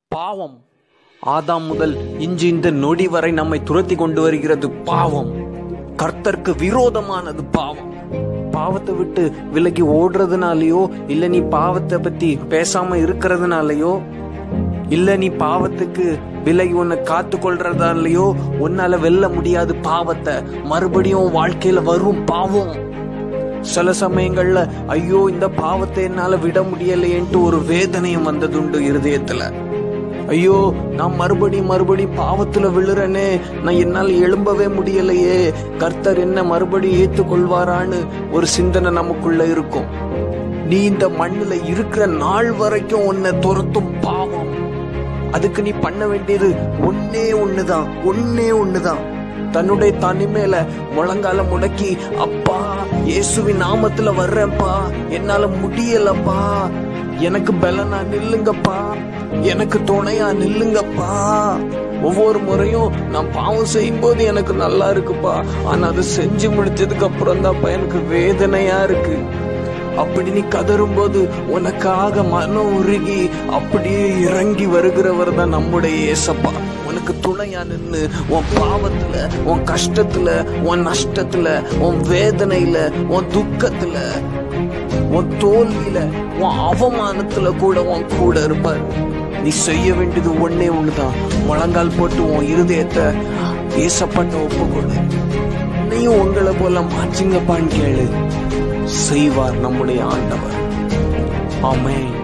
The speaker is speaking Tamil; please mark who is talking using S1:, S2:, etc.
S1: பாவம் ஆதாம் முதல் இன்று இந்த நொடி வரை நம்மை துரத்தி கொண்டு வருகிறது பாவம் கர்த்தருக்கு விரோதமானது பாவம் பாவத்தை விட்டு விலகி ஓடுறதுனாலயோ இல்ல நீ பாவத்தை பத்தி பேசாம இருக்கிறதுனாலயோ இல்ல நீ பாவத்துக்கு விலகி உன்னை காத்து கொள்றதாலயோ உன்னால வெல்ல முடியாது பாவத்தை மறுபடியும் உன் வாழ்க்கையில வரும் பாவம் சில சமயங்கள்ல ஐயோ இந்த பாவத்தை என்னால விட முடியலையேன்ட்டு ஒரு வேதனையும் வந்ததுண்டு இருதயத்துல ஐயோ நான் மறுபடியும் மறுபடியும் பாவத்துல விழுறேனே நான் என்னால் எழும்பவே முடியலையே கர்த்தர் என்ன மறுபடியும் ஏத்துக்கொள்வாரான்னு ஒரு சிந்தனை நமக்குள்ள இருக்கும் நீ இந்த மண்ணுல இருக்கிற நாள் வரைக்கும் உன்னை துரத்தும் பாவம் அதுக்கு நீ பண்ண வேண்டியது ஒன்னே ஒண்ணுதான் ஒன்னே ஒண்ணுதான் தன்னுடைய தனிமேல முழங்கால முடக்கி அப்பா இயேசுவின் நாமத்துல வர்றேன்ப்பா என்னால முடியலப்பா எனக்கு பலனா நில்லுங்கப்பா எனக்கு துணையா நில்லுங்கப்பா ஒவ்வொரு முறையும் நான் பாவம் செய்யும் போது எனக்கு நல்லா இருக்குப்பா ஆனா அது செஞ்சு முடிச்சதுக்கு அப்புறம் தான்ப்பா எனக்கு வேதனையா இருக்கு அப்படி நீ கதறும் போது உனக்காக மனம் உருகி அப்படியே இறங்கி வருகிறவர் தான் நம்முடைய ஏசப்பா உனக்கு துணையா நின்னு உன் பாவத்துல உன் கஷ்டத்துல உன் நஷ்டத்துல உன் வேதனையில உன் துக்கத்துல உன் தோல்வியில உன் அவமானத்துல கூட உன் கூட இருப்பார் நீ செய்ய வேண்டியது ஒன்னே ஒண்ணுதான் முழங்கால் போட்டு உன் இருதயத்தை ஏசப்பட்ட ஒப்புக்கொடு நீயும் உங்களை போல மாச்சுங்கப்பான்னு கேளு செய்வார் நம்முடைய ஆண்டவர் ஆமென்